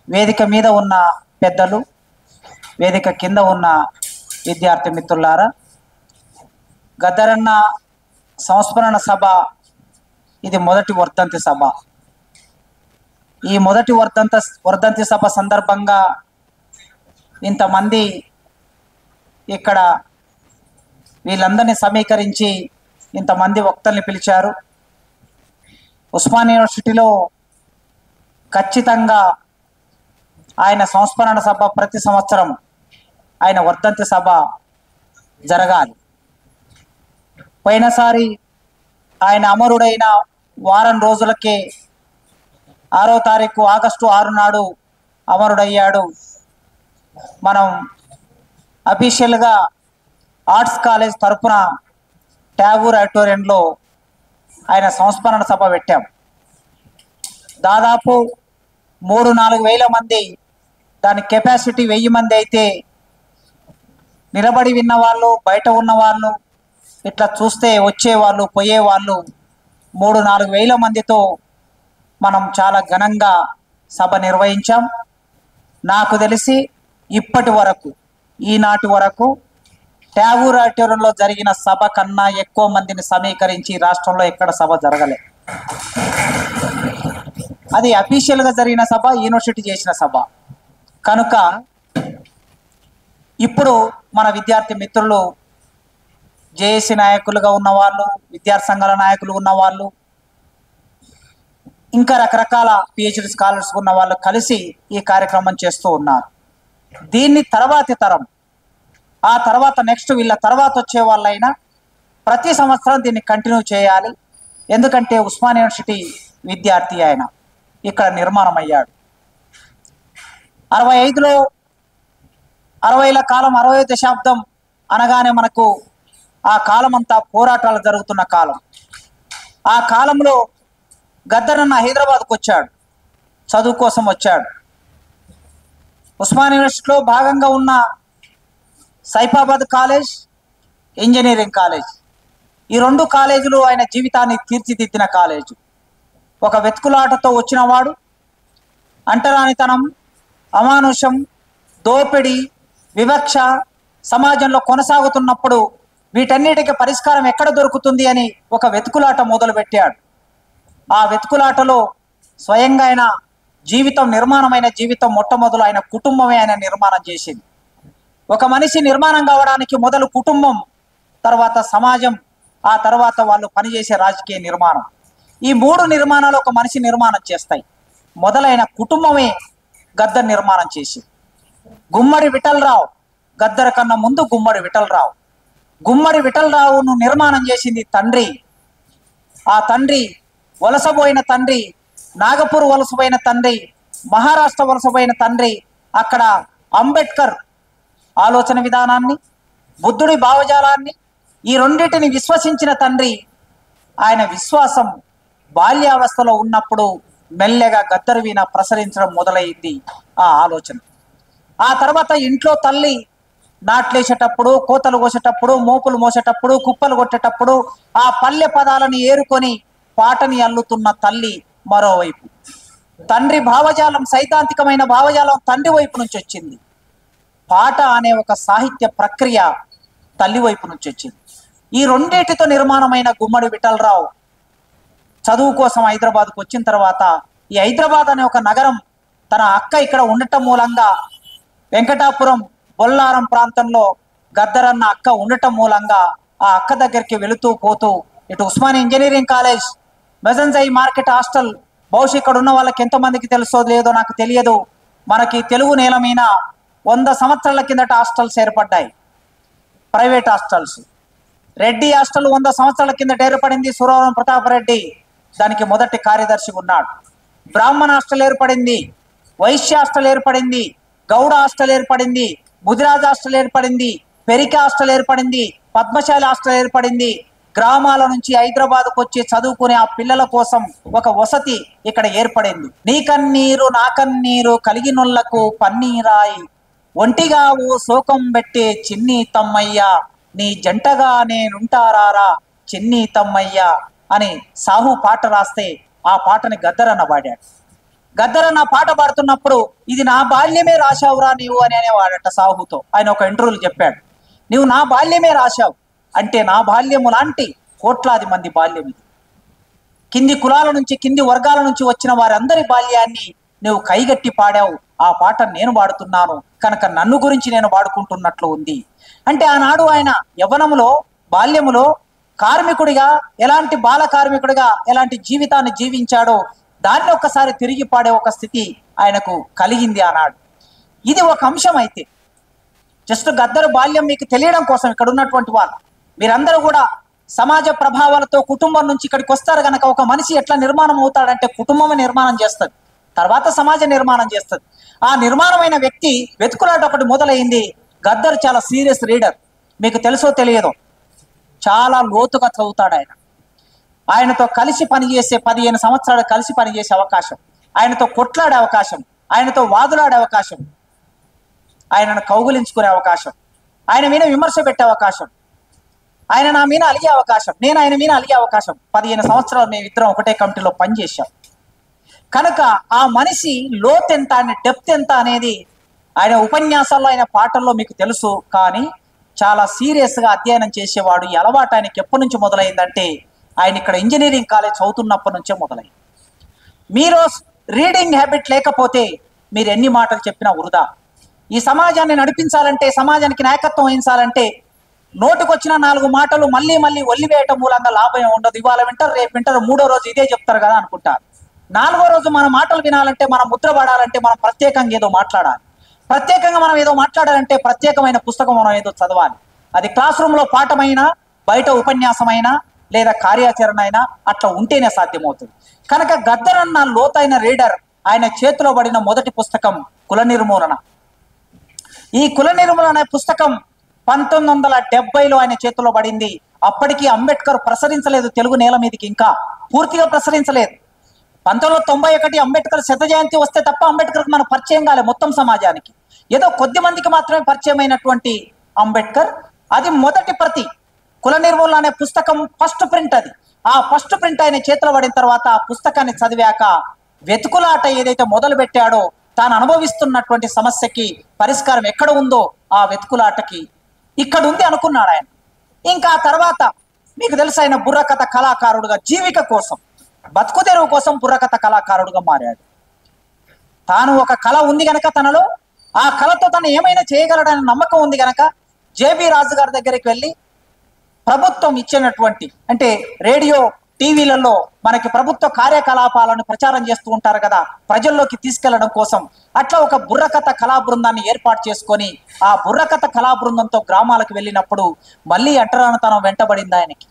వేదిక మీద ఉన్న పెద్దలు వేదిక కింద ఉన్న విద్యార్థి మిత్రులారా గద్దరన్న సంస్మరణ సభ ఇది మొదటి వర్ధంతి సభ ఈ మొదటి వర్ధంత వర్ధంతి సభ సందర్భంగా ఇంతమంది ఇక్కడ వీళ్ళందరినీ సమీకరించి ఇంతమంది వక్తల్ని పిలిచారు ఉస్మాన్ యూనివర్సిటీలో ఖచ్చితంగా ఆయన సంస్మరణ సభ ప్రతి సంవత్సరం ఆయన వర్ధంతి సభ జరగాలి పోయినసారి ఆయన అమరుడైన వారం రోజులకే ఆరో తారీఖు ఆగస్టు ఆరు నాడు అమరుడయ్యాడు మనం అఫీషియల్గా ఆర్ట్స్ కాలేజ్ తరపున ట్యాగూర్ ఆడిటోరియంలో ఆయన సంస్మరణ సభ పెట్టాం దాదాపు మూడు నాలుగు వేల మంది దాని కెపాసిటీ వెయ్యి మంది అయితే నిలబడి విన్న వాళ్ళు బయట ఉన్న వాళ్ళు ఇట్లా చూస్తే వచ్చేవాళ్ళు పోయేవాళ్ళు మూడు నాలుగు వేల మందితో మనం చాలా ఘనంగా సభ నిర్వహించాం నాకు తెలిసి ఇప్పటి వరకు ఈనాటి వరకు ట్యాగూర్ ఆడిటోరియంలో జరిగిన సభ కన్నా ఎక్కువ మందిని సమీకరించి రాష్ట్రంలో ఎక్కడ సభ జరగలే అది అఫీషియల్గా జరిగిన సభ యూనివర్సిటీ చేసిన సభ కనుక ఇప్పుడు మన విద్యార్థి మిత్రులు జేఏసీ నాయకులుగా ఉన్నవాళ్ళు విద్యార్థి సంఘాల నాయకులు ఉన్నవాళ్ళు ఇంకా రకరకాల పిహెచ్డి స్కాలర్స్ ఉన్న వాళ్ళు కలిసి ఈ కార్యక్రమం చేస్తూ ఉన్నారు దీన్ని తర్వాతి తరం ఆ తర్వాత నెక్స్ట్ వీళ్ళ తర్వాత వచ్చే వాళ్ళైనా ప్రతి సంవత్సరం దీన్ని కంటిన్యూ చేయాలి ఎందుకంటే ఉస్మాన్ యూనివర్సిటీ విద్యార్థి ఆయన ఇక్కడ నిర్మాణం అయ్యాడు అరవై ఐదులో అరవైల కాలం అరవై దశాబ్దం అనగానే మనకు ఆ కాలం అంతా పోరాటాలు జరుగుతున్న కాలం ఆ కాలంలో గద్దరన్న హైదరాబాద్కు వచ్చాడు చదువు కోసం వచ్చాడు ఉస్మాన్ యూనివర్సిటీలో భాగంగా ఉన్న సైఫాబాద్ కాలేజ్ ఇంజనీరింగ్ కాలేజ్ ఈ రెండు కాలేజీలు ఆయన జీవితాన్ని తీర్చిదిద్దిన కాలేజీ ఒక వెతుకులాటతో వచ్చినవాడు అంటరానితనం అమానుషం దోపిడి వివక్ష సమాజంలో కొనసాగుతున్నప్పుడు వీటన్నిటికీ పరిష్కారం ఎక్కడ దొరుకుతుంది అని ఒక వెతుకులాట మొదలుపెట్టాడు ఆ వెతుకులాటలో స్వయంగా ఆయన జీవితం నిర్మాణమైన జీవితం మొట్టమొదలు ఆయన కుటుంబమే ఆయన నిర్మాణం చేసింది ఒక మనిషి నిర్మాణం కావడానికి మొదలు కుటుంబం తర్వాత సమాజం ఆ తర్వాత వాళ్ళు పనిచేసే రాజకీయ నిర్మాణం ఈ మూడు నిర్మాణాలు ఒక మనిషి నిర్మాణం చేస్తాయి మొదలైన కుటుంబమే గద్దర్ నిర్మాణం చేసి గుమ్మడి విఠలరావు గద్దర్ కన్నా ముందు గుమ్మడి విఠలరావు గుమ్మడి విఠలరావును నిర్మాణం చేసింది తండ్రి ఆ తండ్రి వలసపోయిన తండ్రి నాగపూర్ వలసపోయిన తండ్రి మహారాష్ట్ర వలసపోయిన తండ్రి అక్కడ అంబేద్కర్ ఆలోచన విధానాన్ని బుద్ధుడి భావజాలాన్ని ఈ రెండింటిని విశ్వసించిన తండ్రి ఆయన విశ్వాసం బాల్యావస్థలో ఉన్నప్పుడు మెల్లగా గద్దరు వీణ ప్రసరించడం మొదలైంది ఆ ఆలోచన ఆ తర్వాత ఇంట్లో తల్లి నాట్లేసేటప్పుడు కోతలు కోసేటప్పుడు మోపులు మోసేటప్పుడు కుప్పలు కొట్టేటప్పుడు ఆ పల్లె పదాలను ఏరుకొని పాటని అల్లుతున్న తల్లి మరోవైపు తండ్రి భావజాలం సైద్ధాంతికమైన భావజాలం తండ్రి వైపు నుంచి వచ్చింది పాట అనే ఒక సాహిత్య ప్రక్రియ తల్లి వైపు నుంచి వచ్చింది ఈ రెండింటితో నిర్మాణమైన గుమ్మడి విఠలరావు చదువు కోసం హైదరాబాద్కు వచ్చిన తర్వాత ఈ హైదరాబాద్ అనే ఒక నగరం తన అక్క ఇక్కడ ఉండటం మూలంగా వెంకటాపురం బొల్లారం ప్రాంతంలో గద్దరన్న అక్క ఉండటం మూలంగా ఆ అక్క దగ్గరికి వెళుతూ పోతూ ఇటు ఉస్మాన్ ఇంజనీరింగ్ కాలేజ్ మెజన్జై మార్కెట్ హాస్టల్ బహుశా ఇక్కడ ఉన్న వాళ్ళకి ఎంతమందికి తెలుసో లేదో నాకు తెలియదు మనకి తెలుగు నేల మీద వంద సంవత్సరాల కిందట హాస్టల్స్ ఏర్పడ్డాయి ప్రైవేట్ హాస్టల్స్ రెడ్డి హాస్టల్ వంద సంవత్సరాల కిందట ఏర్పడింది సురవరం ప్రతాపరెడ్డి దానికి మొదటి కార్యదర్శి ఉన్నాడు బ్రాహ్మణ హాస్టల్ ఏర్పడింది వైశ్య హాస్టల్ ఏర్పడింది గౌడ హాస్టల్ ఏర్పడింది ముదిరాజ్ హాస్టల్ ఏర్పడింది పెరిక హాస్టల్ ఏర్పడింది పద్మశాలి హాస్టల్ ఏర్పడింది గ్రామాల నుంచి హైదరాబాద్కు వచ్చి చదువుకునే ఆ పిల్లల కోసం ఒక వసతి ఇక్కడ ఏర్పడింది నీ కన్నీరు నా కన్నీరు కలిగినొల్లకు పన్నీరాయి ఒంటిగా ఓ శోకం పెట్టే చిన్ని తమ్మయ్య నీ జంటగా నేనుంటారారా చిన్ని తమ్మయ్య అని సాహు పాట రాస్తే ఆ పాటని గద్దరన్న పాడాడు గద్దరన్న పాట పాడుతున్నప్పుడు ఇది నా బాల్యమే రాశావురా నీవు అని అనేవాడట సాహుతో ఆయన ఒక ఇంటర్వ్యూలు చెప్పాడు నీవు నా బాల్యమే రాశావు అంటే నా బాల్యము లాంటి కోట్లాది మంది బాల్యం ఇది కింది కులాల నుంచి కింది వర్గాల నుంచి వచ్చిన వారందరి బాల్యాన్ని నువ్వు కైగట్టి పాడావు ఆ పాట నేను పాడుతున్నాను కనుక నన్ను గురించి నేను పాడుకుంటున్నట్లు ఉంది అంటే ఆనాడు ఆయన యవ్వనములో బాల్యములో కార్మికుడిగా ఎలాంటి బాల కార్మికుడిగా ఎలాంటి జీవితాన్ని జీవించాడో దాన్ని ఒక్కసారి తిరిగి పాడే ఒక స్థితి ఆయనకు కలిగింది ఆనాడు ఇది ఒక అంశం అయితే జస్ట్ గద్దరు బాల్యం మీకు తెలియడం కోసం ఇక్కడ ఉన్నటువంటి వాళ్ళు మీరందరూ కూడా సమాజ ప్రభావాలతో కుటుంబం నుంచి ఇక్కడికి వస్తారు కనుక ఒక మనిషి ఎట్లా నిర్మాణం అవుతాడంటే కుటుంబమే నిర్మాణం చేస్తుంది తర్వాత సమాజ నిర్మాణం చేస్తుంది ఆ నిర్మాణమైన వ్యక్తి వెతుకులాట ఒకటి మొదలైంది గద్దరు చాలా సీరియస్ రీడర్ మీకు తెలుసో తెలియదో చాలా లోతుగా చదువుతాడు ఆయన ఆయనతో కలిసి పనిచేసే పదిహేను సంవత్సరాలు కలిసి పనిచేసే అవకాశం ఆయనతో కొట్లాడే అవకాశం ఆయనతో వాదులాడే అవకాశం ఆయనను కౌగులించుకునే అవకాశం ఆయన మీద విమర్శ పెట్టే అవకాశం ఆయన నా మీద అలిగే అవకాశం నేను ఆయన మీద అలిగే అవకాశం పదిహేను సంవత్సరాలు మేము ఇద్దరం ఒకటే కమిటీలో పనిచేశాం కనుక ఆ మనిషి లోత్ ఎంత అని డెప్త్ ఎంత అనేది ఆయన ఉపన్యాసాల్లో ఆయన పాటల్లో మీకు తెలుసు కానీ చాలా సీరియస్గా అధ్యయనం చేసేవాడు ఈ అలవాటు ఆయనకి ఎప్పటి నుంచి మొదలైందంటే ఆయన ఇక్కడ ఇంజనీరింగ్ కాలేజ్ చదువుతున్నప్పటి నుంచే మొదలైంది మీరు రీడింగ్ హ్యాబిట్ లేకపోతే మీరు ఎన్ని మాటలు చెప్పినా వృధా ఈ సమాజాన్ని నడిపించాలంటే సమాజానికి నాయకత్వం వహించాలంటే నోటికొచ్చిన నాలుగు మాటలు మళ్ళీ మళ్ళీ ఒల్లివేయటం మూలంగా లాభం ఏం ఉండదు ఇవాళ వింటారు రేపు వింటారు మూడో రోజు ఇదే చెప్తారు కదా అనుకుంటారు నాలుగో రోజు మన మాటలు వినాలంటే మనం ముద్ర పడాలంటే మనం ప్రత్యేకంగా ఏదో మాట్లాడాలి ప్రత్యేకంగా మనం ఏదో మాట్లాడాలంటే ప్రత్యేకమైన పుస్తకం మనం ఏదో చదవాలి అది క్లాస్ రూమ్ లో పాఠమైనా బయట ఉపన్యాసమైనా లేదా కార్యాచరణ అయినా అట్లా ఉంటేనే సాధ్యమవుతుంది కనుక గద్దరన్న లోతైన రీడర్ ఆయన చేతిలో పడిన మొదటి పుస్తకం కుల నిర్మూలన ఈ కుల నిర్మూలన అనే పుస్తకం పంతొమ్మిది వందల డెబ్బైలో ఆయన చేతిలో పడింది అప్పటికి అంబేద్కర్ ప్రసరించలేదు తెలుగు నేల మీదకి ఇంకా పూర్తిగా ప్రసరించలేదు పంతొమ్మిది వందల తొంభై ఒకటి అంబేద్కర్ శత జయంతి వస్తే తప్ప అంబేద్కర్కి మన పరిచయం కాలే మొత్తం సమాజానికి ఏదో కొద్ది మందికి మాత్రమే పరిచయం అయినటువంటి అంబేద్కర్ అది మొదటి ప్రతి కుల నిర్మూలన అనే పుస్తకం ఫస్ట్ ప్రింట్ అది ఆ ఫస్ట్ ప్రింట్ ఆయన చేతిలో పడిన తర్వాత ఆ పుస్తకాన్ని చదివాక వెతుకులాట ఏదైతే మొదలు పెట్టాడో తాను అనుభవిస్తున్నటువంటి సమస్యకి పరిష్కారం ఎక్కడ ఉందో ఆ వెతుకులాటకి ఇక్కడ ఉంది అనుకున్నాడు ఆయన ఇంకా ఆ తర్వాత మీకు తెలుసు ఆయన బుర్రకథ కళాకారుడుగా జీవిక కోసం బతుకు తెరువు కోసం బుర్రకథ కళాకారుడుగా మారాడు తాను ఒక కళ ఉంది గనక తనలో ఆ కళతో తను ఏమైనా చేయగలడనే నమ్మకం ఉంది గనక జేబి రాజు గారి దగ్గరికి వెళ్ళి ప్రభుత్వం ఇచ్చినటువంటి అంటే రేడియో టీవీలలో మనకి ప్రభుత్వ కార్యకలాపాలను ప్రచారం చేస్తూ ఉంటారు కదా ప్రజల్లోకి తీసుకెళ్లడం కోసం అట్లా ఒక బుర్రకథ కళా బృందాన్ని ఏర్పాటు చేసుకొని ఆ బుర్రకథ కళా బృందంతో గ్రామాలకు వెళ్ళినప్పుడు మళ్ళీ అంటరానితనం వెంటబడింది ఆయనకి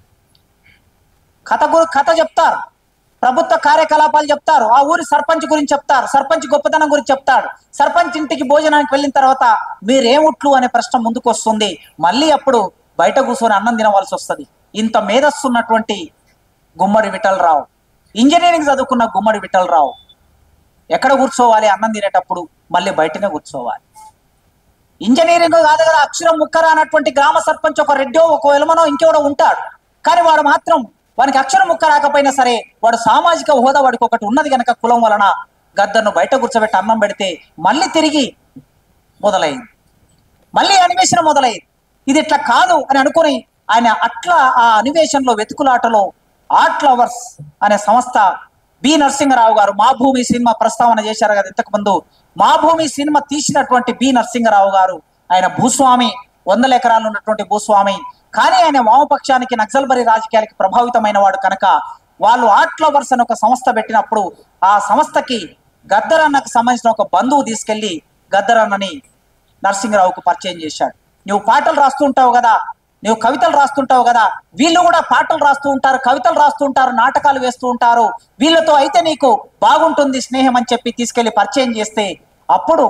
కథ గు కథ చెప్తారు ప్రభుత్వ కార్యకలాపాలు చెప్తారు ఆ ఊరి సర్పంచ్ గురించి చెప్తారు సర్పంచ్ గొప్పతనం గురించి చెప్తాడు సర్పంచ్ ఇంటికి భోజనానికి వెళ్ళిన తర్వాత మీరేముట్లు అనే ప్రశ్న ముందుకు వస్తుంది మళ్ళీ అప్పుడు బయట కూర్చొని అన్నం తినవలసి వస్తుంది ఇంత మేధస్సు ఉన్నటువంటి గుమ్మడి విఠలరావు ఇంజనీరింగ్ చదువుకున్న గుమ్మడి విఠలరావు ఎక్కడ కూర్చోవాలి అన్నం తినేటప్పుడు మళ్ళీ బయటనే కూర్చోవాలి ఇంజనీరింగ్ కాదు కదా అక్షరం ముక్కర అన్నటువంటి గ్రామ సర్పంచ్ ఒక రెడ్డో ఒక ఎలమనో ఇంకెవడో ఉంటాడు కానీ వాడు మాత్రం వానికి అక్షరం ముక్క రాకపోయినా సరే వాడు సామాజిక హోదా వాడికి ఒకటి ఉన్నది గనక కులం వలన గద్దర్ను బయట కూర్చోబెట్టి అన్నం పెడితే మళ్ళీ తిరిగి మొదలైంది మళ్ళీ అన్వేషణ మొదలైంది ఇది ఇట్లా కాదు అని అనుకుని ఆయన అట్లా ఆ అన్వేషణలో వెతుకులాటలో ఆర్ట్ లవర్స్ అనే సంస్థ బి నరసింహరావు గారు మా భూమి సినిమా ప్రస్తావన చేశారు కదా ఇంతకు ముందు మా భూమి సినిమా తీసినటువంటి బి నరసింహరావు గారు ఆయన భూస్వామి వందల ఎకరాలు ఉన్నటువంటి భూస్వామి కానీ ఆయన వామపక్షానికి నక్సల్బరీ రాజకీయాలకి ప్రభావితమైన వాడు కనుక వాళ్ళు ఆర్ట్ లవర్స్ అని ఒక సంస్థ పెట్టినప్పుడు ఆ సంస్థకి గద్దరన్నకు సంబంధించిన ఒక బంధువు తీసుకెళ్లి గద్దరన్నని నరసింహరావుకు పరిచయం చేశాడు నువ్వు పాటలు రాస్తుంటావు కదా నువ్వు కవితలు రాస్తుంటావు కదా వీళ్ళు కూడా పాటలు రాస్తూ ఉంటారు కవితలు రాస్తూ ఉంటారు నాటకాలు వేస్తూ ఉంటారు వీళ్ళతో అయితే నీకు బాగుంటుంది స్నేహం అని చెప్పి తీసుకెళ్లి పరిచయం చేస్తే అప్పుడు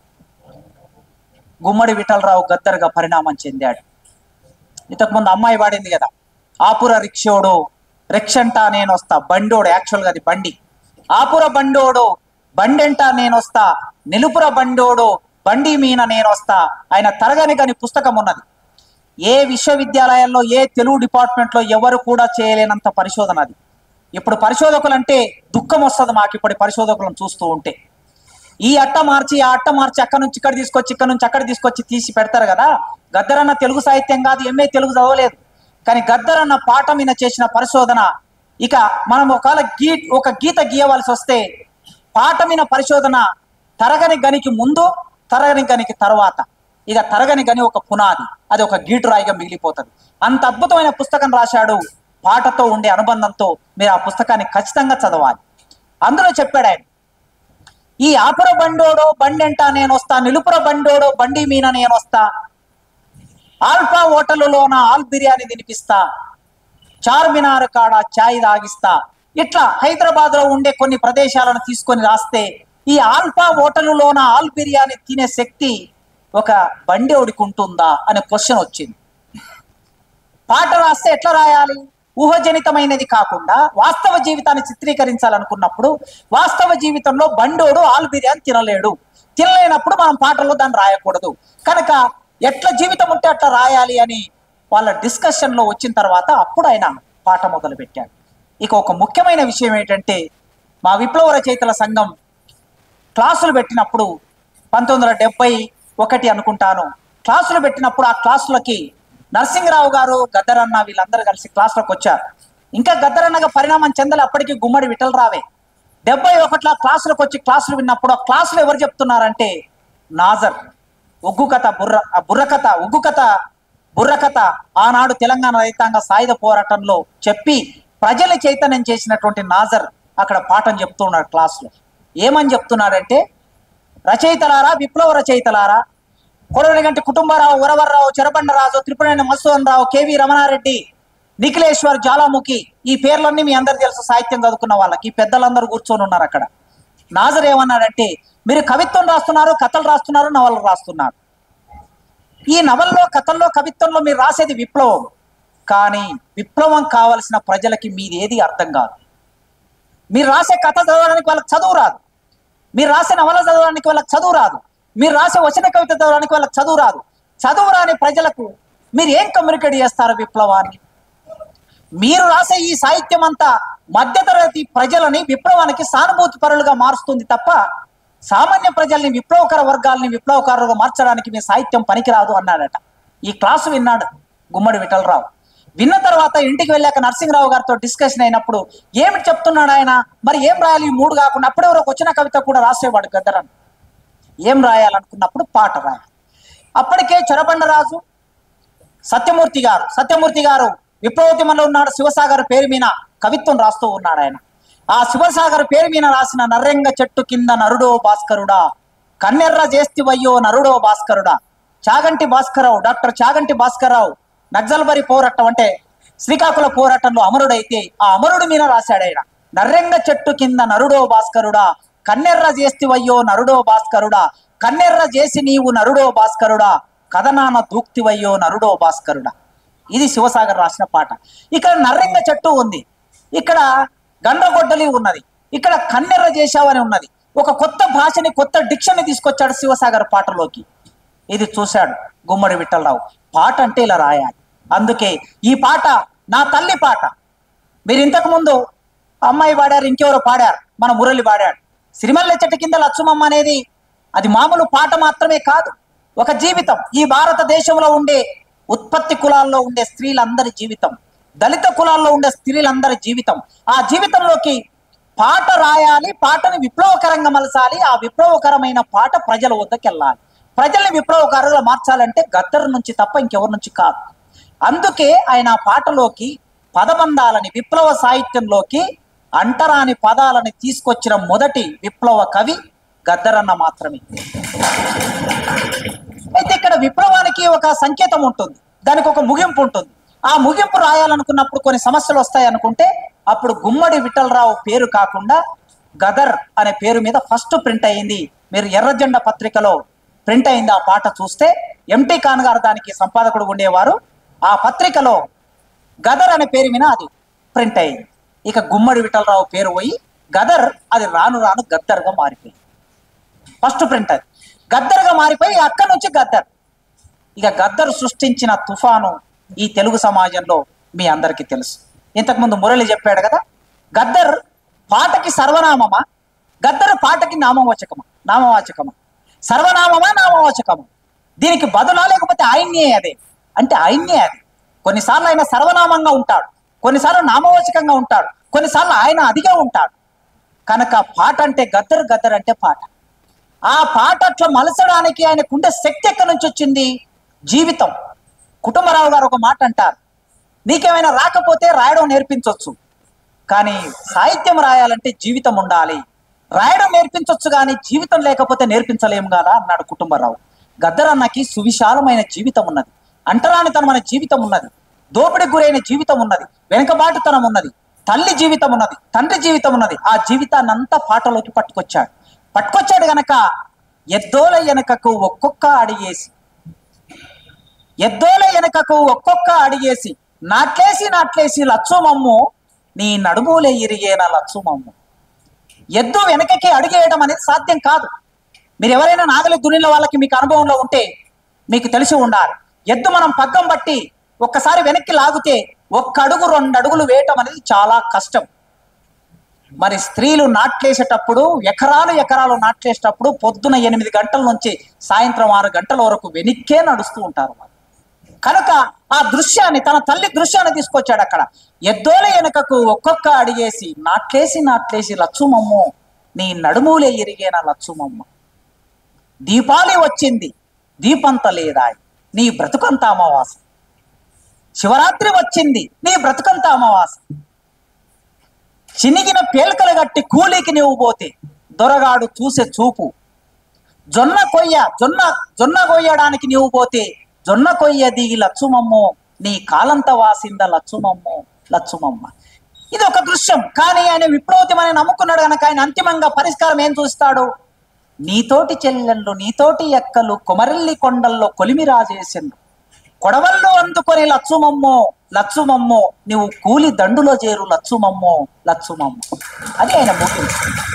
గుమ్మడి విఠలరావు గద్దరుగా పరిణామం చెందాడు ఇంతకుముందు అమ్మాయి వాడింది కదా ఆపుర రిక్షోడు రిక్షంటా నేను వస్తా బండోడు యాక్చువల్గా అది బండి ఆపుర బండోడు బండెంట నేను వస్తా నిలుపుర బండోడు బండి మీన నేను వస్తా ఆయన తరగని కాని పుస్తకం ఉన్నది ఏ విశ్వవిద్యాలయాల్లో ఏ తెలుగు డిపార్ట్మెంట్లో ఎవరు కూడా చేయలేనంత పరిశోధన అది ఇప్పుడు పరిశోధకులు అంటే దుఃఖం వస్తుంది మాకు ఇప్పటి పరిశోధకులను చూస్తూ ఉంటే ఈ అట్ట మార్చి ఆ అట్ట మార్చి అక్కడ నుంచి ఇక్కడ తీసుకొచ్చి ఇక్కడ నుంచి అక్కడ తీసుకొచ్చి తీసి పెడతారు కదా గద్దరన్న తెలుగు సాహిత్యం కాదు ఎంఏ తెలుగు చదవలేదు కానీ గద్దరన్న పాట మీద చేసిన పరిశోధన ఇక మనం ఒకవేళ గీ ఒక గీత గీయవలసి వస్తే పాట మీద పరిశోధన తరగని గనికి ముందు తరగని గనికి తర్వాత ఇక తరగని గని ఒక పునాది అది ఒక గీటు రాయిగా మిగిలిపోతుంది అంత అద్భుతమైన పుస్తకం రాశాడు పాటతో ఉండే అనుబంధంతో మీరు ఆ పుస్తకాన్ని ఖచ్చితంగా చదవాలి అందులో చెప్పాడు ఆయన ఈ ఆపుర బండోడో బండెంట నేను వస్తా నిలుపుర బండోడో బండి మీన నేను వస్తా ఆల్ఫా హోటలులోన ఆల్ బిర్యానీ తినిపిస్తా చార్మినార్ కాడ ఛాయ్ తాగిస్తా ఇట్లా హైదరాబాద్ లో ఉండే కొన్ని ప్రదేశాలను తీసుకొని రాస్తే ఈ ఆల్ఫా హోటలులోన ఆల్ బిర్యానీ తినే శక్తి ఒక బండేవుడికి ఉంటుందా అనే క్వశ్చన్ వచ్చింది పాట రాస్తే ఎట్లా రాయాలి ఊహజనితమైనది కాకుండా వాస్తవ జీవితాన్ని చిత్రీకరించాలనుకున్నప్పుడు వాస్తవ జీవితంలో బండోడు ఆలు బిర్యానీ తినలేడు తినలేనప్పుడు మనం పాటల్లో దాన్ని రాయకూడదు కనుక ఎట్లా జీవితం ఉంటే అట్లా రాయాలి అని వాళ్ళ డిస్కషన్ లో వచ్చిన తర్వాత అప్పుడు ఆయన పాట మొదలు పెట్టాడు ఇక ఒక ముఖ్యమైన విషయం ఏంటంటే మా విప్లవ రచయితల సంఘం క్లాసులు పెట్టినప్పుడు పంతొమ్మిది వందల డెబ్బై ఒకటి అనుకుంటాను క్లాసులు పెట్టినప్పుడు ఆ క్లాసులకి నరసింహరావు గారు గద్దరన్న వీళ్ళందరూ కలిసి క్లాసులకు వచ్చారు ఇంకా గద్దరన్నగా పరిణామం చెందలే అప్పటికి గుమ్మడి విఠలరావే డెబ్బై ఒకట్ల క్లాసులకు వచ్చి క్లాసులు విన్నప్పుడు ఆ క్లాసులు ఎవరు చెప్తున్నారంటే నాజర్ ఉగ్గు కథ బుర్ర ఆ బుర్ర కథ ఉగ్గు కథ బుర్ర కథ ఆనాడు తెలంగాణ రైతాంగ సాయుధ పోరాటంలో చెప్పి ప్రజల్ని చైతన్యం చేసినటువంటి నాజర్ అక్కడ పాఠం చెప్తున్నాడు క్లాసులో ఏమని చెప్తున్నాడంటే రచయితలారా విప్లవ రచయితలారా కొడవలిగంటి కుటుంబరావు ఉరవర్రావు చెరబండరాజు త్రిపురేణ మత్స్వన్ రావు కేవి రమణారెడ్డి నిఖిలేశ్వర్ జ్వాలాముఖి ఈ పేర్లన్నీ మీ అందరు తెలుసు సాహిత్యం చదువుకున్న వాళ్ళకి ఈ పెద్దలందరూ కూర్చొని ఉన్నారు అక్కడ నాజర్ ఏమన్నాడంటే మీరు కవిత్వం రాస్తున్నారు కథలు రాస్తున్నారు నవలు రాస్తున్నారు ఈ నవల్లో కథల్లో కవిత్వంలో మీరు రాసేది విప్లవం కానీ విప్లవం కావలసిన ప్రజలకి మీది ఏది అర్థం కాదు మీరు రాసే కథ చదవడానికి వాళ్ళకి చదువు రాదు మీరు రాసే నవల చదవడానికి వాళ్ళకి చదువు రాదు మీరు రాసే వచన కవిత చదవడానికి వాళ్ళకి చదువు రాదు చదువు రాని ప్రజలకు మీరు ఏం కమ్యూనికేట్ చేస్తారు విప్లవాన్ని మీరు రాసే ఈ సాహిత్యం అంతా మధ్యతరగతి ప్రజలని విప్లవానికి సానుభూతి పరులుగా మారుస్తుంది తప్ప సామాన్య ప్రజల్ని విప్లవకర వర్గాల్ని విప్లవకారులుగా మార్చడానికి మీ సాహిత్యం పనికిరాదు అన్నాడట ఈ క్లాసు విన్నాడు గుమ్మడి విఠలరావు విన్న తర్వాత ఇంటికి వెళ్ళాక నరసింహరావు గారితో డిస్కషన్ అయినప్పుడు ఏమిటి చెప్తున్నాడు ఆయన మరి ఏం రాయాలి ఈ మూడు కాకుండా అప్పుడే ఒక వచ్చిన కవిత కూడా రాసేవాడు గద్దరన్ ఏం రాయాలనుకున్నప్పుడు పాట రాయాలి అప్పటికే చొరబండరాజు సత్యమూర్తి గారు సత్యమూర్తి గారు విప్లవోద్యమంలో ఉన్నాడు శివసాగర్ పేరు మీద కవిత్వం రాస్తూ ఉన్నాడు ఆయన ఆ శివసాగర్ పేరు మీద రాసిన నర్రెంగ చెట్టు కింద నరుడో భాస్కరుడా కన్నెర్ర చేస్తివయ్యో నరుడో భాస్కరుడా చాగంటి భాస్కరరావు డాక్టర్ చాగంటి భాస్కరరావు నక్సల్బరి పోరాటం అంటే శ్రీకాకుళ పోరాటంలో అమరుడైతే ఆ అమరుడి మీద రాశాడు ఆయన నర్రెంగ చెట్టు కింద నరుడో భాస్కరుడా కన్నెర్ర చేస్తివయ్యో నరుడో భాస్కరుడా కన్నెర్ర చేసి నీవు నరుడో భాస్కరుడా కథనాన దూక్తివయ్యో నరుడో భాస్కరుడా ఇది శివసాగర్ రాసిన పాట ఇక్కడ నర్రింగ చెట్టు ఉంది ఇక్కడ గండ్రగొడ్డలి ఉన్నది ఇక్కడ కన్నెర్ర చేశావని ఉన్నది ఒక కొత్త భాషని కొత్త డిక్షన్ తీసుకొచ్చాడు శివసాగర్ పాటలోకి ఇది చూశాడు గుమ్మడి విఠలరావు పాట అంటే ఇలా రాయాలి అందుకే ఈ పాట నా తల్లి పాట మీరు ఇంతకు ముందు అమ్మాయి పాడారు ఇంకెవరో పాడారు మన మురళి పాడాడు సిరిమల్లె చెట్టు కింద లచ్చుమమ్మ అనేది అది మామూలు పాట మాత్రమే కాదు ఒక జీవితం ఈ భారతదేశంలో ఉండే ఉత్పత్తి కులాల్లో ఉండే స్త్రీలందరి జీవితం దళిత కులాల్లో ఉండే స్త్రీలందరి జీవితం ఆ జీవితంలోకి పాట రాయాలి పాటని విప్లవకరంగా మలసాలి ఆ విప్లవకరమైన పాట ప్రజల వద్దకు వెళ్ళాలి ప్రజల్ని విప్లవకారులుగా మార్చాలంటే గద్దర్ నుంచి తప్ప ఇంకెవరి నుంచి కాదు అందుకే ఆయన ఆ పాటలోకి పదబంధాలని విప్లవ సాహిత్యంలోకి అంటరాని పదాలని తీసుకొచ్చిన మొదటి విప్లవ కవి గద్దరన్న మాత్రమే అయితే ఇక్కడ విప్లవానికి ఒక సంకేతం ఉంటుంది దానికి ఒక ముగింపు ఉంటుంది ఆ ముగింపు రాయాలనుకున్నప్పుడు కొన్ని సమస్యలు వస్తాయి అనుకుంటే అప్పుడు గుమ్మడి విఠలరావు పేరు కాకుండా గదర్ అనే పేరు మీద ఫస్ట్ ప్రింట్ అయ్యింది మీరు ఎర్రజెండ పత్రికలో ప్రింట్ అయింది ఆ పాట చూస్తే ఎంటీ ఖాన్ గారు దానికి సంపాదకుడు ఉండేవారు ఆ పత్రికలో గదర్ అనే పేరు మీద అది ప్రింట్ అయింది ఇక గుమ్మడి విఠలరావు పేరు పోయి గదర్ అది రాను రాను గద్దర్గా మారిపోయింది ఫస్ట్ ప్రింట్ అది గద్దర్గా మారిపోయి అక్కడి నుంచి గద్దర్ ఇక గద్దర్ సృష్టించిన తుఫాను ఈ తెలుగు సమాజంలో మీ అందరికీ తెలుసు ఇంతకుముందు మురళి చెప్పాడు కదా గద్దర్ పాటకి సర్వనామమా గద్దర్ పాటకి నామవాచకమా నామవాచకమా సర్వనామమా నామవాచకమా దీనికి బదులా లేకపోతే ఆయన్నే అదే అంటే ఆయన్నే అది కొన్నిసార్లు ఆయన సర్వనామంగా ఉంటాడు కొన్నిసార్లు నామవాచకంగా ఉంటాడు కొన్నిసార్లు ఆయన అదిగా ఉంటాడు కనుక పాట అంటే గద్దర్ గద్దర్ అంటే పాట ఆ పాట అట్లా మలచడానికి ఆయనకుండే శక్తి ఎక్కడి నుంచి వచ్చింది జీవితం కుటుంబరావు గారు ఒక మాట అంటారు నీకేమైనా రాకపోతే రాయడం నేర్పించవచ్చు కానీ సాహిత్యం రాయాలంటే జీవితం ఉండాలి రాయడం నేర్పించవచ్చు కానీ జీవితం లేకపోతే నేర్పించలేము కదా అన్నాడు కుటుంబరావు గద్దరన్నకి సువిశాలమైన జీవితం ఉన్నది అంటరానితనమైన జీవితం ఉన్నది దోపిడికి గురైన జీవితం ఉన్నది వెనుకబాటుతనం ఉన్నది తల్లి జీవితం ఉన్నది తండ్రి జీవితం ఉన్నది ఆ జీవితాన్ని అంతా పాటలోకి పట్టుకొచ్చాడు పట్టుకొచ్చాడు గనక ఎద్దోల వెనకకు ఒక్కొక్క అడిగేసి ఎద్దోల వెనకకు ఒక్కొక్క అడిగేసి నాట్లేసి నాట్లేసి లచ్చుమమ్ము నీ నడుములే ఇరిగేన లచ్చుమమ్ము ఎద్దు వెనకకి అడిగేయడం అనేది సాధ్యం కాదు మీరు ఎవరైనా నాగలి దున్నిన వాళ్ళకి మీకు అనుభవంలో ఉంటే మీకు తెలిసి ఉండాలి ఎద్దు మనం పగ్గం బట్టి ఒక్కసారి వెనక్కి లాగితే ఒక్క అడుగు రెండు అడుగులు వేయటం అనేది చాలా కష్టం మరి స్త్రీలు నాట్లేసేటప్పుడు ఎకరాలు ఎకరాలు నాట్లేసేటప్పుడు పొద్దున ఎనిమిది గంటల నుంచి సాయంత్రం ఆరు గంటల వరకు వెనక్కే నడుస్తూ ఉంటారు వాళ్ళు కనుక ఆ దృశ్యాన్ని తన తల్లి దృశ్యాన్ని తీసుకొచ్చాడు అక్కడ ఎద్దోల వెనుకకు ఒక్కొక్క అడిగేసి నాట్లేసి నాట్లేసి లచ్చుమమ్ము నీ నడుములే ఇరిగేన లచ్చుమమ్మ దీపాలి వచ్చింది దీపంత లేదా నీ బ్రతుకంత అమావాస శివరాత్రి వచ్చింది నీ బ్రతుకంత అమావాస చినిగిన పేలికలు గట్టి కూలికి నీవు పోతే దొరగాడు చూసే చూపు జొన్న కొయ్య జొన్న జొన్న కొయ్యడానికి నీవు పోతే జొన్న కొయ్య దిగి లచ్చుమమ్మో నీ కాలంత వాసింద లచ్చుమమ్మో లచ్చుమమ్మ ఇది ఒక దృశ్యం కానీ ఆయన విప్లవతమని నమ్ముకున్నాడు కనుక ఆయన అంతిమంగా పరిష్కారం ఏం చూస్తాడు నీతోటి చెల్లెళ్ళు నీతోటి ఎక్కలు కొమరల్లి కొండల్లో కొలిమి రాజేసిండ్రు కొడవళ్ళు అందుకొని లచ్చుమమ్మో లచ్చుమమ్మో నువ్వు కూలి దండులో చేరు లచ్చుమమ్మో లచ్చుమమ్మో అది ఆయన ముగింపు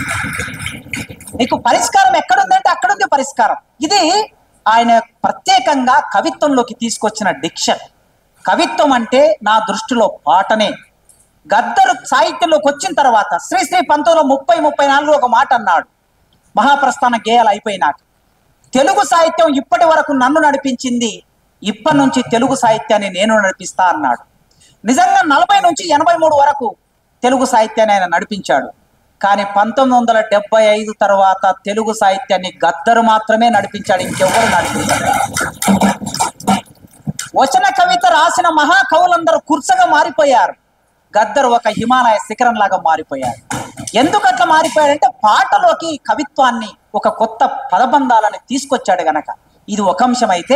నీకు పరిష్కారం ఎక్కడుందంటే అక్కడుంది పరిష్కారం ఇది ఆయన ప్రత్యేకంగా కవిత్వంలోకి తీసుకొచ్చిన డిక్షన్ కవిత్వం అంటే నా దృష్టిలో పాటనే గద్దరు సాహిత్యంలోకి వచ్చిన తర్వాత శ్రీశ్రీ పంతొమ్మిది ముప్పై ముప్పై నాలుగు ఒక మాట అన్నాడు మహాప్రస్థాన గేయాలు అయిపోయినాక తెలుగు సాహిత్యం ఇప్పటి వరకు నన్ను నడిపించింది ఇప్పటి నుంచి తెలుగు సాహిత్యాన్ని నేను నడిపిస్తా అన్నాడు నిజంగా నలభై నుంచి ఎనభై మూడు వరకు తెలుగు సాహిత్యాన్ని ఆయన నడిపించాడు కానీ పంతొమ్మిది వందల డెబ్బై ఐదు తర్వాత తెలుగు సాహిత్యాన్ని గద్దరు మాత్రమే నడిపించాడు ఇంకెవ్వరు నడిపించాడు వచన కవిత రాసిన మహాకవులందరూ కుర్చగా మారిపోయారు గద్దరు ఒక హిమాలయ శిఖరం లాగా మారిపోయారు ఎందుకు అట్లా మారిపోయాడంటే పాటలోకి కవిత్వాన్ని ఒక కొత్త పదబంధాలని తీసుకొచ్చాడు గనక ఇది ఒక అంశం అయితే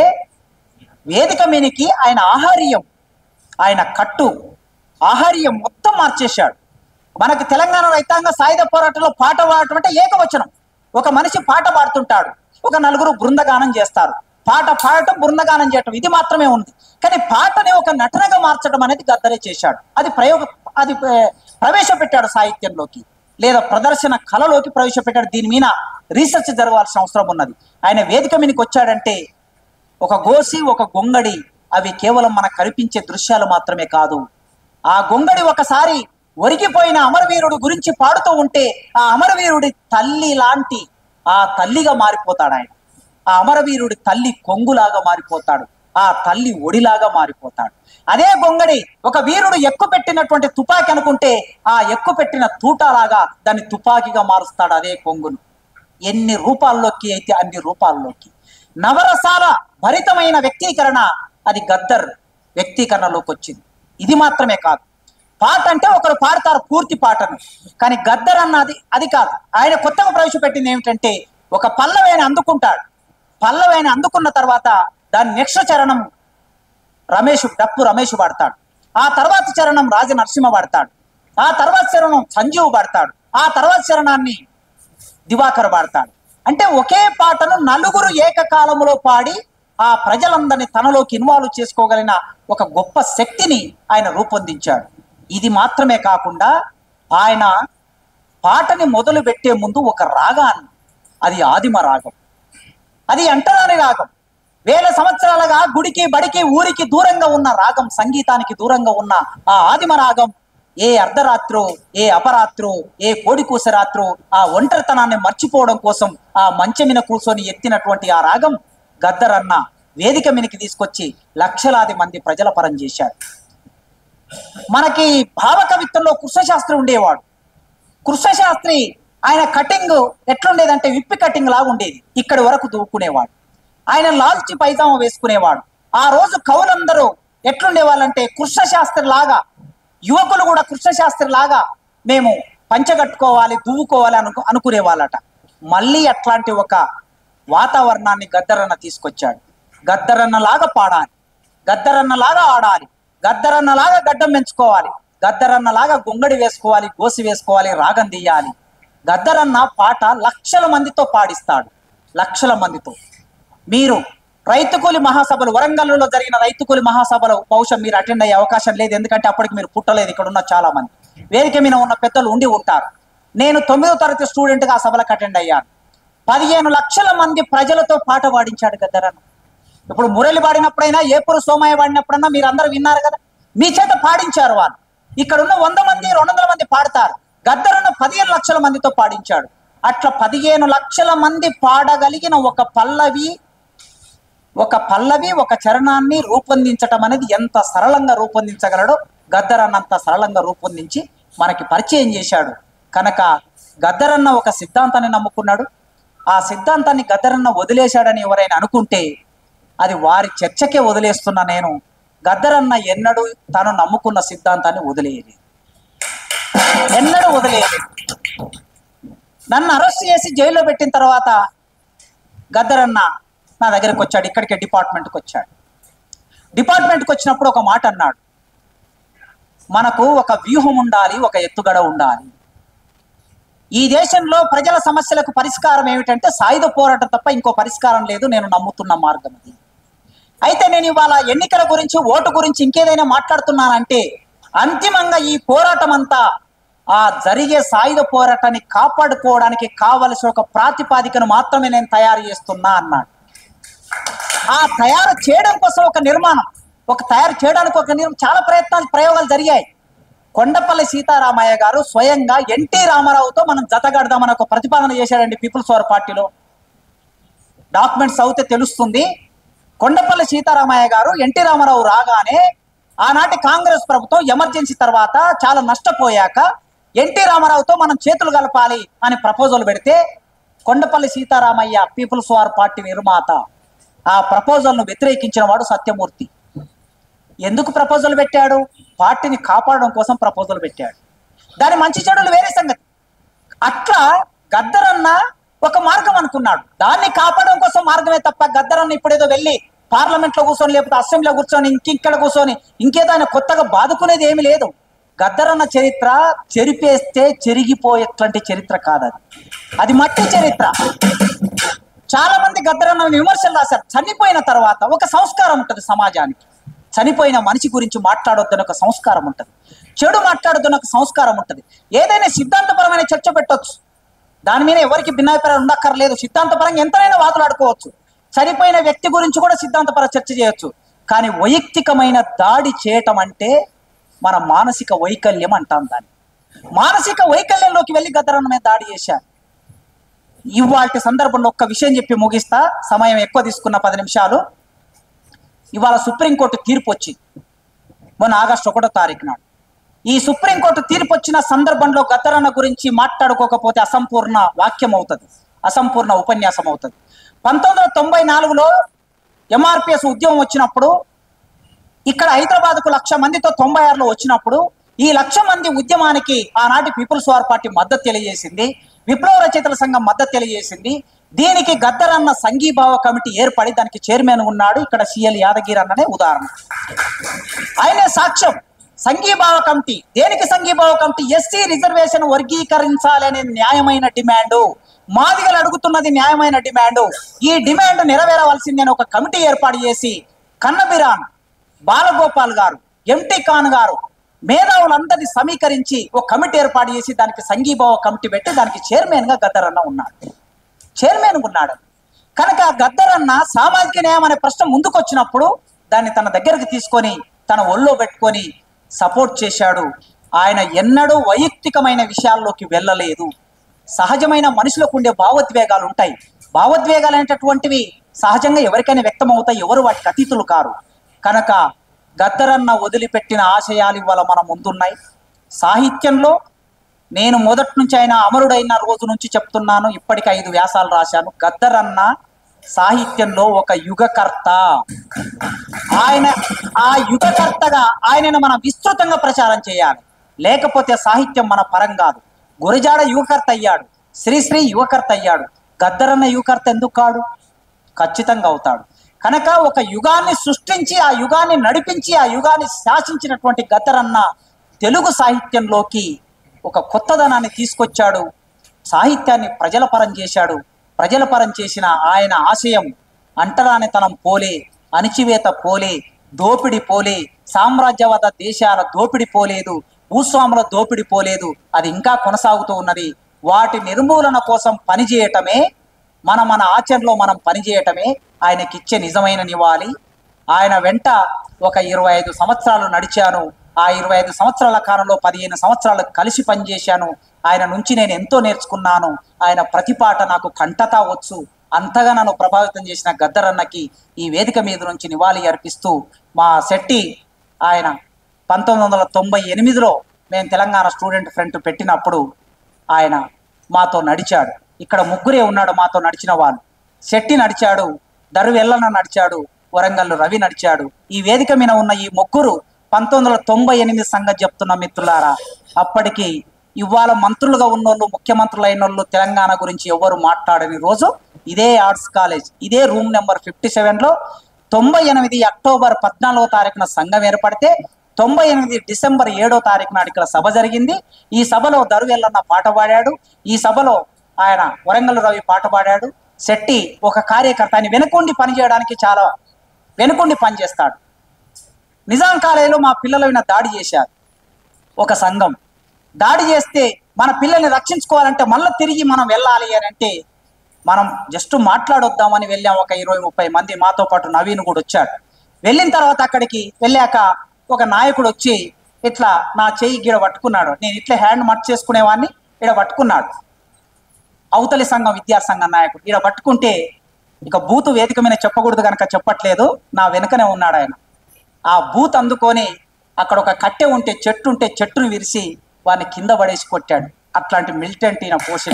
వేదిక మీనికి ఆయన ఆహార్యం ఆయన కట్టు ఆహార్యం మొత్తం మార్చేశాడు మనకి తెలంగాణ రైతాంగ సాయుధ పోరాటంలో పాట పాడటం అంటే ఏకవచనం ఒక మనిషి పాట పాడుతుంటాడు ఒక నలుగురు బృందగానం చేస్తారు పాట పాడటం బృందగానం చేయటం ఇది మాత్రమే ఉంది కానీ పాటని ఒక నటనగా మార్చడం అనేది గద్దరే చేశాడు అది ప్రయోగ అది ఏ, ప్రవేశపెట్టాడు సాహిత్యంలోకి లేదా ప్రదర్శన కళలోకి ప్రవేశపెట్టాడు దీని మీద రీసెర్చ్ జరగాల్సిన అవసరం ఉన్నది ఆయన వేదిక మీదకి వచ్చాడంటే ఒక గోసి ఒక గొంగడి అవి కేవలం మనకు కనిపించే దృశ్యాలు మాత్రమే కాదు ఆ గొంగడి ఒకసారి ఒరిగిపోయిన అమరవీరుడు గురించి పాడుతూ ఉంటే ఆ అమరవీరుడి తల్లి లాంటి ఆ తల్లిగా మారిపోతాడు ఆయన ఆ అమరవీరుడి తల్లి కొంగులాగా మారిపోతాడు ఆ తల్లి ఒడిలాగా మారిపోతాడు అదే గొంగడి ఒక వీరుడు ఎక్కువ పెట్టినటువంటి తుపాకీ అనుకుంటే ఆ ఎక్కువ పెట్టిన తూటాలాగా దాన్ని తుపాకీగా మారుస్తాడు అదే కొంగును ఎన్ని రూపాల్లోకి అయితే అన్ని రూపాల్లోకి నవరసాల భరితమైన వ్యక్తీకరణ అది గద్దర్ వ్యక్తీకరణలోకి వచ్చింది ఇది మాత్రమే కాదు పాట అంటే ఒకరు పాడతారు పూర్తి పాటను కానీ గద్దర్ అన్నది అది కాదు ఆయన కొత్తగా ప్రవేశపెట్టింది ఏమిటంటే ఒక పల్లవైన అందుకుంటాడు పల్లవైన అందుకున్న తర్వాత దాని నెక్స్ట్ చరణం రమేష్ డప్పు రమేష్ పాడతాడు ఆ తర్వాత చరణం రాజ నరసింహ పాడతాడు ఆ తర్వాత చరణం సంజీవ్ పాడతాడు ఆ తర్వాత చరణాన్ని దివాకర్ పాడతాడు అంటే ఒకే పాటను నలుగురు ఏకకాలంలో పాడి ఆ ప్రజలందరినీ తనలోకి ఇన్వాల్వ్ చేసుకోగలిగిన ఒక గొప్ప శక్తిని ఆయన రూపొందించాడు ఇది మాత్రమే కాకుండా ఆయన పాటని మొదలు పెట్టే ముందు ఒక రాగాన్ని అది ఆదిమ రాగం అది అంటరాని రాగం వేల సంవత్సరాలుగా గుడికి బడికి ఊరికి దూరంగా ఉన్న రాగం సంగీతానికి దూరంగా ఉన్న ఆ ఆదిమ రాగం ఏ అర్ధరాత్రో ఏ అపరాత్రో ఏ కోడికూస రాత్రో ఆ ఒంటరితనాన్ని మర్చిపోవడం కోసం ఆ మంచం మీద కూర్చొని ఎత్తినటువంటి ఆ రాగం గద్దరన్న వేదిక మీదకి తీసుకొచ్చి లక్షలాది మంది ప్రజల పరం చేశాడు మనకి భావకవిత్వంలో కృష్ణశాస్త్రి ఉండేవాడు కృష్ణశాస్త్రి ఆయన కటింగ్ ఎట్లుండేదంటే విప్పి కటింగ్ లాగా ఉండేది ఇక్కడి వరకు దూకునేవాడు ఆయన లాల్చి పైజామా వేసుకునేవాడు ఆ రోజు కవులందరూ ఎట్లుండేవాళ్ళంటే కృష్ణశాస్త్రి లాగా యువకులు కూడా కృష్ణశాస్త్రి లాగా మేము పంచగట్టుకోవాలి దువ్వుకోవాలి అను అనుకునే వాళ్ళట మళ్ళీ అట్లాంటి ఒక వాతావరణాన్ని గద్దరన్న తీసుకొచ్చాడు గద్దరన్న లాగా పాడాలి గద్దరన్న లాగా ఆడాలి గద్దరన్న లాగా గడ్డం పెంచుకోవాలి గద్దరన్న లాగా గొంగడి వేసుకోవాలి గోసి వేసుకోవాలి రాగం తీయాలి గద్దరన్న పాట లక్షల మందితో పాడిస్తాడు లక్షల మందితో మీరు రైతు కూలి మహాసభలు వరంగల్లో జరిగిన రైతు కూలి మహాసభలో బహుశా మీరు అటెండ్ అయ్యే అవకాశం లేదు ఎందుకంటే అప్పటికి మీరు పుట్టలేదు ఇక్కడ ఉన్న చాలా మంది వేదిక మీద ఉన్న పెద్దలు ఉండి ఉంటారు నేను తొమ్మిదో తరగతి స్టూడెంట్గా ఆ సభలకు అటెండ్ అయ్యాను పదిహేను లక్షల మంది ప్రజలతో పాట పాడించాడు గద్దరన్న ఇప్పుడు మురళి పాడినప్పుడైనా ఏపురు సోమయ్య పాడినప్పుడన్నా మీరు అందరూ విన్నారు కదా మీ చేత పాడించారు వాళ్ళు ఇక్కడ ఉన్న వంద మంది రెండు వందల మంది పాడతారు గద్దరన్న పదిహేను లక్షల మందితో పాడించాడు అట్లా పదిహేను లక్షల మంది పాడగలిగిన ఒక పల్లవి ఒక పల్లవి ఒక చరణాన్ని రూపొందించటం అనేది ఎంత సరళంగా రూపొందించగలడో గద్దరన్నంత సరళంగా రూపొందించి మనకి పరిచయం చేశాడు కనుక గద్దరన్న ఒక సిద్ధాంతాన్ని నమ్ముకున్నాడు ఆ సిద్ధాంతాన్ని గద్దరన్న వదిలేశాడని ఎవరైనా అనుకుంటే అది వారి చర్చకే వదిలేస్తున్నా నేను గద్దరన్న ఎన్నడూ తాను నమ్ముకున్న సిద్ధాంతాన్ని వదిలేయలేదు ఎన్నడూ వదిలేయలేదు నన్ను అరెస్ట్ చేసి జైల్లో పెట్టిన తర్వాత గద్దరన్న నా దగ్గరికి వచ్చాడు ఇక్కడికే డిపార్ట్మెంట్కి వచ్చాడు డిపార్ట్మెంట్కి వచ్చినప్పుడు ఒక మాట అన్నాడు మనకు ఒక వ్యూహం ఉండాలి ఒక ఎత్తుగడ ఉండాలి ఈ దేశంలో ప్రజల సమస్యలకు పరిష్కారం ఏమిటంటే సాయుధ పోరాటం తప్ప ఇంకో పరిష్కారం లేదు నేను నమ్ముతున్న మార్గం అది అయితే నేను ఇవాళ ఎన్నికల గురించి ఓటు గురించి ఇంకేదైనా మాట్లాడుతున్నానంటే అంతిమంగా ఈ పోరాటం అంతా ఆ జరిగే సాయుధ పోరాటాన్ని కాపాడుకోవడానికి కావలసిన ఒక ప్రాతిపాదికను మాత్రమే నేను తయారు చేస్తున్నా అన్నాడు ఆ తయారు చేయడం కోసం ఒక నిర్మాణం ఒక తయారు చేయడానికి ఒక నిర్మాణం చాలా ప్రయత్నాలు ప్రయోగాలు జరిగాయి కొండపల్లి సీతారామయ్య గారు స్వయంగా ఎన్టీ రామారావుతో మనం జతగడదామని ఒక ప్రతిపాదన చేశాడండి పీపుల్స్ వార్ పార్టీలో డాక్యుమెంట్స్ అవుతే తెలుస్తుంది కొండపల్లి సీతారామయ్య గారు ఎన్టీ రామారావు రాగానే ఆనాటి కాంగ్రెస్ ప్రభుత్వం ఎమర్జెన్సీ తర్వాత చాలా నష్టపోయాక ఎన్టీ రామారావుతో మనం చేతులు కలపాలి అని ప్రపోజల్ పెడితే Kondapalli Seetharamaiah People's War Party నిర్మాత ఆ ప్రపోజల్ను వ్యతిరేకించిన వాడు సత్యమూర్తి ఎందుకు ప్రపోజల్ పెట్టాడు పార్టీని కాపాడడం కోసం ప్రపోజల్ పెట్టాడు దాని మంచి చెడులు వేరే సంగతి అట్లా గద్దరన్న ఒక మార్గం అనుకున్నాడు దాన్ని కాపాడడం కోసం మార్గమే తప్ప గద్దరన్న ఇప్పుడేదో వెళ్ళి పార్లమెంట్ లో కూర్చొని లేకపోతే అసెంబ్లీలో కూర్చొని ఇంకిక్కడ కూర్చొని ఇంకేదో ఆయన కొత్తగా బాదుకునేది ఏమీ లేదు గద్దరన్న చరిత్ర చెరిపేస్తే చెరిగిపోయేటువంటి చరిత్ర కాదది అది మట్టి చరిత్ర చాలా మంది గద్దరన్న విమర్శలు రాశారు చనిపోయిన తర్వాత ఒక సంస్కారం ఉంటుంది సమాజానికి చనిపోయిన మనిషి గురించి మాట్లాడొద్దని ఒక సంస్కారం ఉంటుంది చెడు మాట్లాడొద్దని ఒక సంస్కారం ఉంటుంది ఏదైనా సిద్ధాంతపరమైన చర్చ పెట్టొచ్చు దాని మీద ఎవరికి భిన్నాభిప్రాయం ఉండక్కర్లేదు సిద్ధాంతపరంగా ఎంతైనా వాదులాడుకోవచ్చు చనిపోయిన వ్యక్తి గురించి కూడా సిద్ధాంతపర చర్చ చేయొచ్చు కానీ వైయక్తికమైన దాడి చేయటం అంటే మన మానసిక వైకల్యం అంటాం దాన్ని మానసిక వైకల్యంలోకి వెళ్ళి గద్దరన్న మీద దాడి చేశారు ఇవాళ సందర్భంలో ఒక్క విషయం చెప్పి ముగిస్తా సమయం ఎక్కువ తీసుకున్న పది నిమిషాలు ఇవాళ సుప్రీంకోర్టు తీర్పు వచ్చింది మొన్న ఆగస్టు ఒకటో తారీఖు నాడు ఈ సుప్రీంకోర్టు తీర్పు వచ్చిన సందర్భంలో గద్దరన్న గురించి మాట్లాడుకోకపోతే అసంపూర్ణ వాక్యం అవుతుంది అసంపూర్ణ ఉపన్యాసం అవుతుంది పంతొమ్మిది వందల తొంభై నాలుగులో ఎంఆర్పిఎస్ ఉద్యమం వచ్చినప్పుడు ఇక్కడ హైదరాబాద్కు లక్ష మందితో తొంభై ఆరులో వచ్చినప్పుడు ఈ లక్ష మంది ఉద్యమానికి ఆనాటి పీపుల్స్ వార్ పార్టీ మద్దతు తెలియజేసింది విప్లవ రచయితల సంఘం మద్దతు తెలియజేసింది దీనికి గద్దరన్న సంఘీభావ కమిటీ ఏర్పడి దానికి చైర్మన్ ఉన్నాడు ఇక్కడ సిఎల్ యాదగిరి అన్ననే ఉదాహరణ ఆయనే సాక్ష్యం సంఘీభావ కమిటీ దేనికి సంఘీభావ కమిటీ ఎస్సీ రిజర్వేషన్ వర్గీకరించాలి అనే న్యాయమైన డిమాండ్ మాదిగలు అడుగుతున్నది న్యాయమైన డిమాండ్ ఈ డిమాండ్ నెరవేరవలసిందని ఒక కమిటీ ఏర్పాటు చేసి కన్నబిరాన్ బాలగోపాల్ గారు ఎంటి ఖాన్ గారు మేధావులందరినీ సమీకరించి ఒక కమిటీ ఏర్పాటు చేసి దానికి సంఘీభావ కమిటీ పెట్టి దానికి చైర్మన్ గా గద్దరన్న ఉన్నాడు చైర్మన్ ఉన్నాడు కనుక గద్దరన్న సామాజిక న్యాయం అనే ప్రశ్న ముందుకు వచ్చినప్పుడు దాన్ని తన దగ్గరకు తీసుకొని తన ఒళ్ళో పెట్టుకొని సపోర్ట్ చేశాడు ఆయన ఎన్నడూ వైయక్తికమైన విషయాల్లోకి వెళ్ళలేదు సహజమైన మనుషులకు ఉండే భావోద్వేగాలు ఉంటాయి భావోద్వేగాలు అనేటటువంటివి సహజంగా ఎవరికైనా వ్యక్తం అవుతాయి ఎవరు వాటికి అతీతులు కారు కనుక గద్దరన్న వదిలిపెట్టిన ఆశయాలు ఇవాళ మన ముందున్నాయి సాహిత్యంలో నేను మొదటి నుంచి ఆయన అమరుడైన రోజు నుంచి చెప్తున్నాను ఇప్పటికి ఐదు వ్యాసాలు రాశాను గద్దరన్న సాహిత్యంలో ఒక యుగకర్త ఆయన ఆ యుగకర్తగా ఆయనను మనం విస్తృతంగా ప్రచారం చేయాలి లేకపోతే సాహిత్యం మన పరం కాదు గురజాడ యువకర్త అయ్యాడు శ్రీశ్రీ యువకర్త అయ్యాడు గద్దరన్న యువకర్త ఎందుకు కాడు ఖచ్చితంగా అవుతాడు కనుక ఒక యుగాన్ని సృష్టించి ఆ యుగాన్ని నడిపించి ఆ యుగాన్ని శాసించినటువంటి గద్దరన్న తెలుగు సాహిత్యంలోకి ఒక కొత్తదనాన్ని తీసుకొచ్చాడు సాహిత్యాన్ని ప్రజల పరం చేశాడు ప్రజల పరం చేసిన ఆయన ఆశయం అంటరానితనం పోలే అణిచివేత పోలే దోపిడి పోలే సామ్రాజ్యవాద దేశాల దోపిడి పోలేదు భూస్వాముల దోపిడి పోలేదు అది ఇంకా కొనసాగుతూ ఉన్నది వాటి నిర్మూలన కోసం పనిచేయటమే మన మన ఆచరణలో మనం పనిచేయటమే ఆయనకిచ్చే నిజమైన నివాళి ఆయన వెంట ఒక ఇరవై ఐదు సంవత్సరాలు నడిచాను ఆ ఇరవై ఐదు సంవత్సరాల కాలంలో పదిహేను సంవత్సరాలు కలిసి పనిచేశాను ఆయన నుంచి నేను ఎంతో నేర్చుకున్నాను ఆయన ప్రతిపాట నాకు కంటతా వచ్చు అంతగా నన్ను ప్రభావితం చేసిన గద్దరన్నకి ఈ వేదిక మీద నుంచి నివాళి అర్పిస్తూ మా శెట్టి ఆయన పంతొమ్మిది వందల తొంభై ఎనిమిదిలో మేము తెలంగాణ స్టూడెంట్ ఫ్రంట్ పెట్టినప్పుడు ఆయన మాతో నడిచాడు ఇక్కడ ముగ్గురే ఉన్నాడు మాతో నడిచిన వాళ్ళు శెట్టి నడిచాడు దరువెల్లన నడిచాడు వరంగల్ రవి నడిచాడు ఈ వేదిక మీద ఉన్న ఈ ముగ్గురు పంతొమ్మిది వందల తొంభై ఎనిమిది సంగతి చెప్తున్న మిత్రులారా అప్పటికి ఇవాళ మంత్రులుగా ఉన్నోళ్ళు ముఖ్యమంత్రులు అయిన వాళ్ళు తెలంగాణ గురించి ఎవరు మాట్లాడని రోజు ఇదే ఆర్ట్స్ కాలేజ్ ఇదే రూమ్ నెంబర్ ఫిఫ్టీ సెవెన్లో తొంభై ఎనిమిది అక్టోబర్ పద్నాలుగో తారీఖున సంఘం ఏర్పడితే తొంభై ఎనిమిది డిసెంబర్ ఏడో తారీఖు నాడు ఇక్కడ సభ జరిగింది ఈ సభలో దరువెల్లన్న పాట పాడాడు ఈ సభలో ఆయన వరంగల్ రవి పాట పాడాడు శెట్టి ఒక కార్యకర్త ఆయన వెనుకుండి పనిచేయడానికి చాలా వెనుకుండి పనిచేస్తాడు నిజాం కాలేజీలో మా పిల్లల మీద దాడి చేశారు ఒక సంఘం దాడి చేస్తే మన పిల్లల్ని రక్షించుకోవాలంటే మళ్ళీ తిరిగి మనం వెళ్ళాలి అని అంటే మనం జస్ట్ మాట్లాడొద్దామని వెళ్ళాం ఒక ఇరవై ముప్పై మంది మాతో పాటు నవీన్ కూడా వచ్చాడు వెళ్ళిన తర్వాత అక్కడికి వెళ్ళాక ఒక నాయకుడు వచ్చి ఇట్లా నా చెయ్యి గీడ పట్టుకున్నాడు నేను ఇట్లా హ్యాండ్ మట్ చేసుకునేవాడిని ఈడ పట్టుకున్నాడు అవతలి సంఘం విద్యా సంఘం నాయకుడు ఈడ పట్టుకుంటే ఇక బూతు వేదిక మీద చెప్పకూడదు కనుక చెప్పట్లేదు నా వెనుకనే ఉన్నాడు ఆయన ఆ బూత్ అందుకొని అక్కడ ఒక కట్టె ఉంటే చెట్టు ఉంటే చెట్టును విరిసి వాడిని కింద పడేసి కొట్టాడు అట్లాంటి మిలిటెంట్ ఈయన పోషణ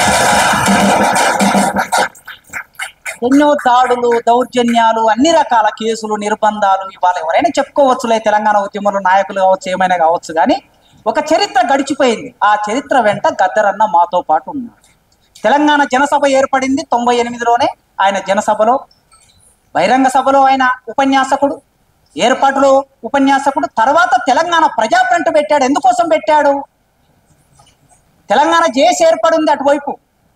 ఎన్నో దాడులు దౌర్జన్యాలు అన్ని రకాల కేసులు నిర్బంధాలు ఇవాళ ఎవరైనా చెప్పుకోవచ్చులే తెలంగాణ ఉద్యమంలో నాయకులు కావచ్చు ఏమైనా కావచ్చు కానీ ఒక చరిత్ర గడిచిపోయింది ఆ చరిత్ర వెంట గద్దరన్న మాతో పాటు ఉన్నాడు తెలంగాణ జనసభ ఏర్పడింది తొంభై ఎనిమిదిలోనే ఆయన జనసభలో బహిరంగ సభలో ఆయన ఉపన్యాసకుడు ఏర్పాటులో ఉపన్యాసకుడు తర్వాత తెలంగాణ ప్రజాఫ్రంట్ పెట్టాడు ఎందుకోసం పెట్టాడు తెలంగాణ జేఏసీ ఏర్పడింది అటువైపు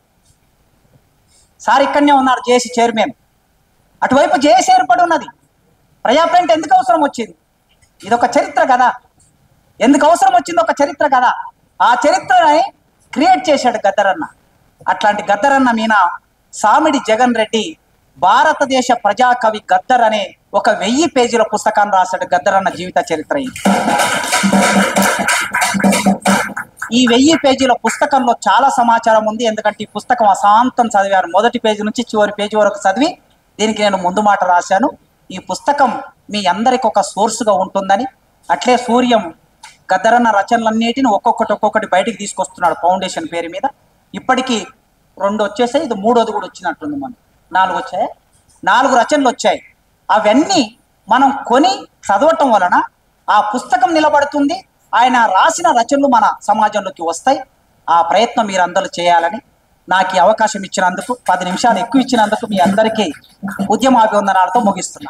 సార్ ఇక్కడనే ఉన్నారు జేఏసీ చైర్మన్ అటువైపు జేఏసీ ఏర్పడి ఉన్నది ప్రజాఫ్రంట్ ఎందుకు అవసరం వచ్చింది ఇది ఒక చరిత్ర కదా ఎందుకు అవసరం వచ్చింది ఒక చరిత్ర కదా ఆ చరిత్రని క్రియేట్ చేశాడు గద్దరన్న అట్లాంటి గద్దరన్న మీన సామిడి జగన్ రెడ్డి భారతదేశ ప్రజాకవి గద్దర్ అనే ఒక వెయ్యి పేజీల పుస్తకాన్ని రాశాడు గద్దరన్న జీవిత చరిత్ర ఇది ఈ వెయ్యి పేజీల పుస్తకంలో చాలా సమాచారం ఉంది ఎందుకంటే ఈ పుస్తకం అశాంతం చదివాను మొదటి పేజీ నుంచి చివరి పేజీ వరకు చదివి దీనికి నేను ముందు మాట రాశాను ఈ పుస్తకం మీ అందరికి ఒక సోర్స్గా ఉంటుందని అట్లే సూర్యం గద్దరన్న రచనలన్నిటిని ఒక్కొక్కటి ఒక్కొక్కటి బయటికి తీసుకొస్తున్నాడు ఫౌండేషన్ పేరు మీద ఇప్పటికీ రెండు వచ్చేసాయి ఇది మూడోది కూడా వచ్చినట్టుంది మనం నాలుగు వచ్చాయి నాలుగు రచనలు వచ్చాయి అవన్నీ మనం కొని చదవటం వలన ఆ పుస్తకం నిలబడుతుంది ఆయన రాసిన రచనలు మన సమాజంలోకి వస్తాయి ఆ ప్రయత్నం మీరు అందరూ చేయాలని నాకు ఈ అవకాశం ఇచ్చినందుకు పది నిమిషాలు ఎక్కువ ఇచ్చినందుకు మీ అందరికీ ఉద్యమాభివందనాలతో ముగిస్తున్నాను